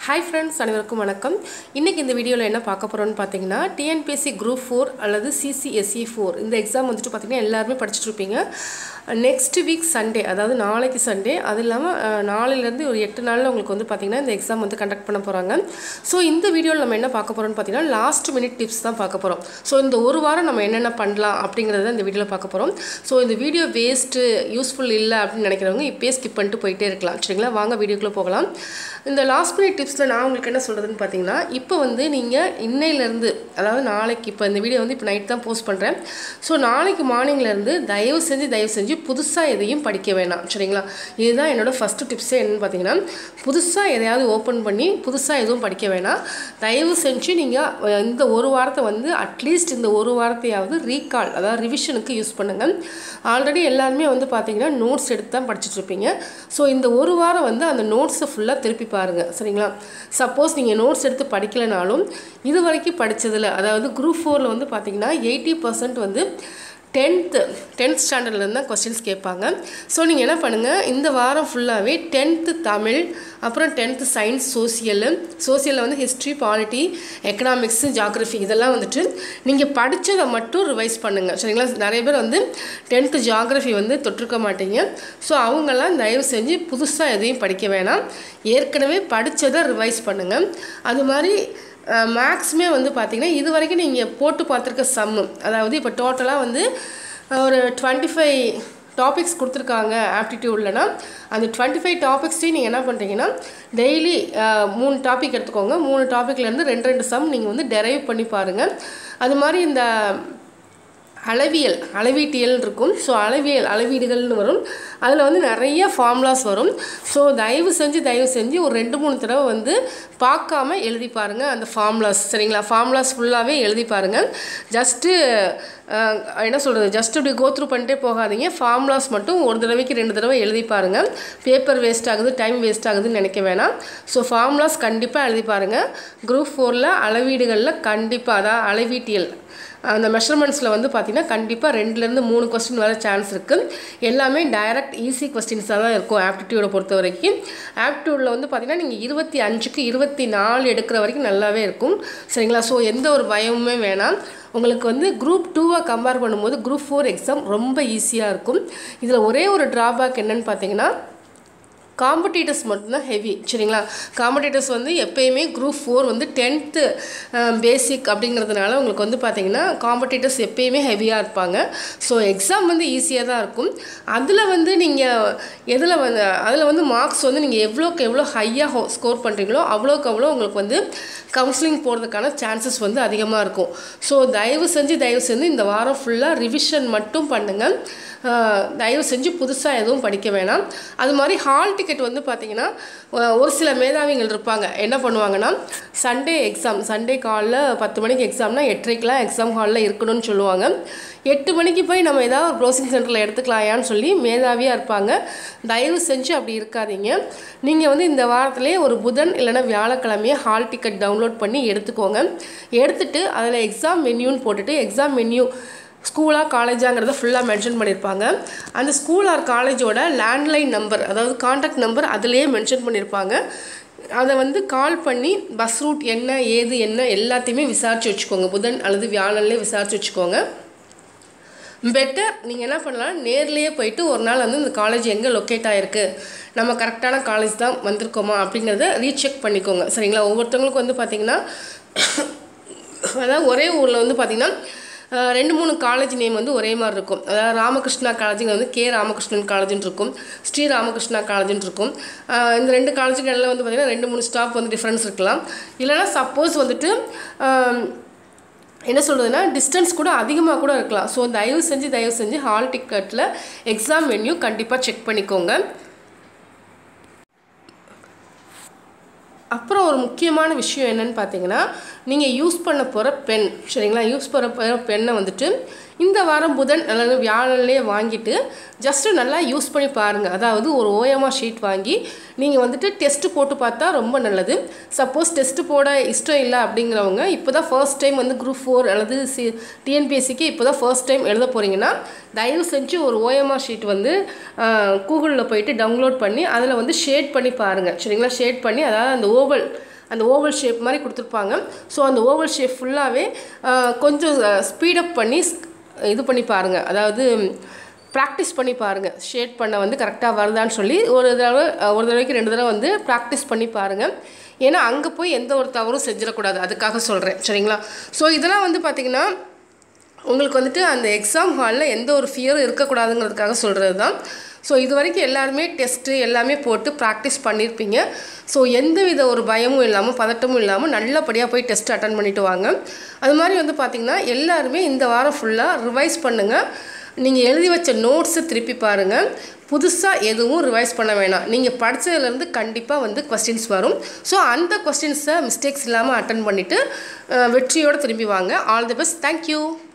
hi friends அனைவருக்கும் வணக்கம் இன்றைக்கி இந்த வீடியோவில் என்ன பார்க்க போகிறோம்னு பார்த்தீங்கன்னா டிஎன்பிஎஸ்சி குரூப் ஃபோர் அல்லது சிசிஎஸ்சி ஃபோர் இந்த எக்ஸாம் வந்துட்டு பார்த்தீங்கன்னா எல்லாருமே படிச்சுட்டு இருப்பீங்க நெக்ஸ்ட் வீக் சண்டே அதாவது நாளைக்கு சண்டே அது இல்லாமல் அஹ், நாளையிலேருந்து ஒரு எட்டு நாளில் உங்களுக்கு வந்து பார்த்திங்கன்னா இந்த எக்ஸாம் வந்து கண்டக்ட் பண்ண போகிறாங்க ஸோ இந்த வீடியோவில் நம்ம என்ன பார்க்க போகிறோம்னு பார்த்தீங்கன்னா லாஸ்ட் மினிட் டிப்ஸ் தான் பார்க்க போகிறோம் ஸோ இந்த ஒரு வாரம் நம்ம என்னென்ன பண்ணலாம் அப்படிங்கிறத இந்த வீடியோவில் பார்க்க போகிறோம் ஸோ இந்த வீடியோ வேஸ்ட்டு யூஸ்ஃபுல் இல்லை அப்படின்னு நினைக்கிறவங்க இப்போயே ஸ்கிப் பண்ணிட்டு போயிட்டே இருக்கலாம் சரிங்களா வாங்க வீடியோக்குள்ளே போகலாம் இந்த லாஸ்ட் மினிட் டிப்ஸில் நான் உங்களுக்கு என்ன சொல்கிறதுன்னு பார்த்தீங்கன்னா இப்போ வந்து நீங்கள் இன்னையிலேருந்து அதாவது நாளைக்கு இப்போ இந்த வீடியோ வந்து இப்போ நைட் தான் போஸ்ட் பண்ணுறேன் ஸோ நாளைக்கு மார்னிங்லேருந்து தயவு செஞ்சு தயவு செஞ்சு புதுசாக எதையும் படிக்க வேணாம் சரிங்களா இதுதான் என்னோடய ஃபஸ்ட்டு டிப்ஸே என்னன்னு பார்த்தீங்கன்னா புதுசாக எதையாவது ஓப்பன் பண்ணி புதுசாக எதுவும் படிக்க வேணாம் தயவு செஞ்சு நீங்கள் இந்த ஒரு வாரத்தை வந்து அட்லீஸ்ட் இந்த ஒரு வாரத்தையாவது ரீகால் அதாவது ரிவிஷனுக்கு யூஸ் பண்ணுங்கள் ஆல்ரெடி எல்லாருமே வந்து பார்த்தீங்கன்னா நோட்ஸ் எடுத்து தான் படிச்சுட்டு இருப்பீங்க ஸோ இந்த ஒரு வாரம் வந்து அந்த நோட்ஸை ஃபுல்லாக திருப்பி பாருங்கள் சரிங்களா சப்போஸ் நீங்கள் நோட்ஸ் எடுத்து படிக்கலைனாலும் இது வரைக்கும் படித்ததில் அதாவது குரூப் ஃபோரில் வந்து பார்த்தீங்கன்னா எயிட்டி பர்சன்ட் வந்து டென்த்து டென்த் ஸ்டாண்டர்ட்லேருந்து தான் கொஸ்டின்ஸ் கேட்பாங்க ஸோ நீங்கள் என்ன பண்ணுங்கள் இந்த வாரம் ஃபுல்லாகவே டென்த்து தமிழ் அப்புறம் டென்த்து சயின்ஸ் சோசியல் சோசியலில் வந்து ஹிஸ்ட்ரி பாலிட்டி எக்கனாமிக்ஸு ஜாகிரஃபி இதெல்லாம் வந்துட்டு நீங்கள் படித்ததை மட்டும் ரிவைஸ் பண்ணுங்கள் சரிங்களா நிறைய பேர் வந்து டென்த்து ஜாகிரஃபி வந்து தொட்டிருக்க மாட்டீங்க ஸோ அவங்கெல்லாம் தயவு செஞ்சு புதுசாக எதையும் படிக்க வேணாம் ஏற்கனவே படித்ததை ரிவைஸ் பண்ணுங்கள் அது மாதிரி மேக்ஸுமே வந்து பார்த்திங்கன்னா இது வரைக்கும் நீங்கள் போட்டு பார்த்துருக்க சம்மு அதாவது இப்போ டோட்டலாக வந்து ஒரு டுவெண்ட்டி ஃபைவ் டாபிக்ஸ் கொடுத்துருக்காங்க ஆப்டிடியூட்லனா அந்த டுவெண்ட்டி ஃபைவ் டாபிக்ஸ்டையும் நீங்கள் என்ன பண்ணுறீங்கன்னா டெய்லி மூணு டாபிக் எடுத்துக்கோங்க மூணு டாப்பிக்லேருந்து ரெண்டு ரெண்டு சம் நீங்கள் வந்து டெரைவ் பண்ணி பாருங்கள் அது மாதிரி இந்த அளவியல் அளவீட்டியல் இருக்கும் ஸோ அளவியல் அளவீடுகள்னு வரும் அதில் வந்து நிறைய ஃபார்முலாஸ் வரும் ஸோ தயவு செஞ்சு தயவு செஞ்சு ஒரு ரெண்டு மூணு தடவை வந்து பார்க்காம எழுதி பாருங்கள் அந்த ஃபார்முலாஸ் சரிங்களா ஃபார்முலாஸ் ஃபுல்லாகவே எழுதி பாருங்கள் ஜஸ்ட்டு என்ன சொல்கிறது ஜஸ்ட் இப்படி கோத்ரூ பண்ணிட்டே போகாதீங்க ஃபார்முலாஸ் மட்டும் ஒரு தடவைக்கு ரெண்டு தடவை எழுதி பாருங்கள் பேப்பர் வேஸ்ட் ஆகுது டைம் வேஸ்ட் ஆகுதுன்னு நினைக்க வேணாம் ஸோ ஃபார்முலாஸ் கண்டிப்பாக எழுதி பாருங்கள் குரூப் ஃபோரில் அளவீடுகளில் கண்டிப்பாக அதான் அளவீட்டியல் அந்த மெஷர்மெண்ட்ஸில் வந்து பார்த்திங்கன்னா கண்டிப்பாக ரெண்டுலேருந்து மூணு கொஸ்டின் வர சான்ஸ் இருக்குது எல்லாமே டைரக்ட் ஈஸி கொஸ்டின்ஸாக தான் இருக்கும் ஆப்டிடியூடை பொறுத்த வரைக்கும் ஆப்டிடியூடில் வந்து பார்த்திங்கன்னா நீங்கள் இருபத்தி அஞ்சுக்கு இருபத்தி நாலு எடுக்கிற வரைக்கும் நல்லாவே இருக்கும் சரிங்களா ஸோ எந்த ஒரு பயமுமே வேணாம் உங்களுக்கு வந்து குரூப் டூவை கம்பேர் பண்ணும்போது குரூப் ஃபோர் எக்ஸாம் ரொம்ப ஈஸியாக இருக்கும் இதில் ஒரே ஒரு ட்ராபேக் என்னன்னு பார்த்தீங்கன்னா காம்படிட்டர்ஸ் மட்டும்தான் ஹெவி சரிங்களா காம்படிட்டர்ஸ் வந்து எப்பயுமே குரூப் ஃபோர் வந்து டென்த்து பேசிக் அப்படிங்கிறதுனால உங்களுக்கு வந்து பார்த்தீங்கன்னா காம்படிட்டர்ஸ் எப்பயுமே ஹெவியாக இருப்பாங்க ஸோ எக்ஸாம் வந்து ஈஸியாக தான் இருக்கும் அதில் வந்து நீங்கள் எதில் வந்து அதில் வந்து மார்க்ஸ் வந்து நீங்கள் எவ்வளோக்கு எவ்வளோ ஹையாக ஸ்கோர் பண்ணுறீங்களோ அவ்வளோக்கு அவ்வளோ உங்களுக்கு வந்து கவுன்சிலிங் போகிறதுக்கான சான்சஸ் வந்து அதிகமாக இருக்கும் ஸோ தயவு செஞ்சு தயவு செஞ்சு இந்த வாரம் ஃபுல்லாக ரிவிஷன் மட்டும் பண்ணுங்கள் தயவு செஞ்சு புதுசாக எதுவும் படிக்க வேணாம் அது மாதிரி ஹால் டிக்கெட் வந்து பார்த்திங்கன்னா ஒரு சில மேதாவிகள் இருப்பாங்க என்ன பண்ணுவாங்கன்னா சண்டே எக்ஸாம் சண்டே காலில் பத்து மணிக்கு எக்ஸாம்னா எட்டரைக்கெலாம் எக்ஸாம் ஹாலில் இருக்கணும்னு சொல்லுவாங்க எட்டு மணிக்கு போய் நம்ம ஏதாவது ஒரு ப்ரௌசிங் சென்டரில் எடுத்துக்கலாயான்னு சொல்லி மேதாவியாக இருப்பாங்க தயவு செஞ்சு அப்படி இருக்காதீங்க நீங்கள் வந்து இந்த வாரத்திலே ஒரு புதன் இல்லைன்னா வியாழக்கிழமையே ஹால் டிக்கெட் டவுன்லோட் பண்ணி எடுத்துக்கோங்க எடுத்துட்டு அதில் எக்ஸாம் மென்யூன்னு போட்டுட்டு எக்ஸாம் மென்யூ ஸ்கூலாக காலேஜாங்கிறத ஃபுல்லாக மென்ஷன் பண்ணியிருப்பாங்க அந்த ஸ்கூல் ஆர் காலேஜோட லேண்ட்லைன் நம்பர் அதாவது காண்டாக்ட் நம்பர் அதிலேயே மென்ஷன் பண்ணியிருப்பாங்க அதை வந்து கால் பண்ணி பஸ் ரூட் என்ன ஏது என்ன எல்லாத்தையுமே விசாரித்து வச்சுக்கோங்க புதன் அல்லது வியாழன்லேயே விசாரித்து வச்சுக்கோங்க பெட்டர் நீங்கள் என்ன பண்ணலாம் நேர்லேயே போயிட்டு ஒரு நாள் வந்து இந்த காலேஜ் எங்கே லொக்கேட் ஆகிருக்கு நம்ம கரெக்டான காலேஜ் தான் வந்திருக்கோமா அப்படிங்கிறத ரீசெக் பண்ணிக்கோங்க சரிங்களா ஒவ்வொருத்தவங்களுக்கும் வந்து பார்த்திங்கன்னா அதாவது ஒரே ஊரில் வந்து பார்த்திங்கன்னா அஹ் ரெண்டு மூணு காலேஜ் நேம் வந்து ஒரே மாதிரி இருக்கும் அதாவது ராமகிருஷ்ணா காலேஜுங்க வந்து கே ராமகிருஷ்ணன் காலேஜ்னு இருக்கும் ஸ்ரீ ராமகிருஷ்ணா காலேஜ்னு இருக்கும் அஹ் இந்த ரெண்டு காலேஜுக்கு இடையில வந்து பார்த்திங்கன்னா ரெண்டு மூணு ஸ்டாப் வந்து டிஃப்ரென்ஸ் இருக்கலாம் இல்லைனா சப்போஸ் வந்துட்டு அஹ் என்ன சொல்கிறதுனா டிஸ்டன்ஸ் கூட அதிகமாக கூட இருக்கலாம் ஸோ தயவு செஞ்சு தயவு செஞ்சு ஹால் டிக்கெட்டில் எக்ஸாம் வென்யூ கண்டிப்பாக செக் பண்ணிக்கோங்க அப்புறம் ஒரு முக்கியமான விஷயம் என்னன்னு பார்த்தீங்கன்னா நீங்கள் யூஸ் பண்ண போகிற பென் சரிங்களா யூஸ் பண்ண போகிற பெண்ணை வந்துட்டு இந்த வாரம் புதன் அல்லது வியாழன்லேயே வாங்கிட்டு ஜஸ்ட்டு நல்லா யூஸ் பண்ணி பாருங்கள் அதாவது ஒரு ஓஎம்ஆ ஷீட் வாங்கி நீங்கள் வந்துட்டு டெஸ்ட்டு போட்டு பார்த்தா ரொம்ப நல்லது சப்போஸ் டெஸ்ட்டு போட இஷ்டம் இல்லை அப்படிங்கிறவங்க இப்போ தான் ஃபர்ஸ்ட் டைம் வந்து குரூப் ஃபோர் அல்லது சி டிஎன்பிஎஸ்சிக்கு இப்போ தான் ஃபர்ஸ்ட் டைம் எழுத போகிறீங்கன்னா தயவு செஞ்சு ஒரு ஓஎம்ஆர் ஷீட் வந்து கூகுளில் போயிட்டு டவுன்லோட் பண்ணி அதில் வந்து ஷேட் பண்ணி பாருங்கள் சரிங்களா ஷேட் பண்ணி அதாவது அந்த ஓவல் அந்த ஓவல் ஷேப் மாதிரி கொடுத்துருப்பாங்க ஸோ அந்த ஓவல் ஷேப் ஃபுல்லாகவே கொஞ்சம் ஸ்பீடப் பண்ணி இது பண்ணி பாருங்கள் அதாவது ப்ராக்டிஸ் பண்ணி பாருங்கள் ஷேட் பண்ண வந்து கரெக்டாக வருதான்னு சொல்லி ஒரு தடவை ஒரு தடவைக்கு ரெண்டு தடவை வந்து ப்ராக்டிஸ் பண்ணி பாருங்கள் ஏன்னா அங்கே போய் எந்த ஒரு தவறும் செஞ்சிடக்கூடாது அதுக்காக சொல்கிறேன் சரிங்களா ஸோ இதெல்லாம் வந்து பார்த்திங்கன்னா உங்களுக்கு வந்துட்டு அந்த எக்ஸாம் ஹாலில் எந்த ஒரு ஃபியரும் இருக்கக்கூடாதுங்கிறதுக்காக சொல்கிறது தான் ஸோ இது வரைக்கும் எல்லாருமே டெஸ்ட்டு எல்லாமே போட்டு ப்ராக்டிஸ் பண்ணியிருப்பீங்க ஸோ எந்த வித ஒரு பயமும் இல்லாமல் பதட்டமும் இல்லாமல் நல்லபடியாக போய் டெஸ்ட் அட்டன் பண்ணிட்டு வாங்க அது மாதிரி வந்து பார்த்திங்கன்னா எல்லாருமே இந்த வாரம் ஃபுல்லாக ரிவைஸ் பண்ணுங்கள் நீங்கள் எழுதி வச்ச நோட்ஸை திருப்பி பாருங்கள் புதுசாக எதுவும் ரிவைஸ் பண்ண வேணாம் நீங்கள் படித்ததுலேருந்து கண்டிப்பாக வந்து கொஸ்டின்ஸ் வரும் ஸோ அந்த கொஸ்டின்ஸை மிஸ்டேக்ஸ் இல்லாமல் அட்டன் பண்ணிவிட்டு வெற்றியோடு திரும்பி வாங்க ஆல் தி பெஸ்ட் தேங்க்யூ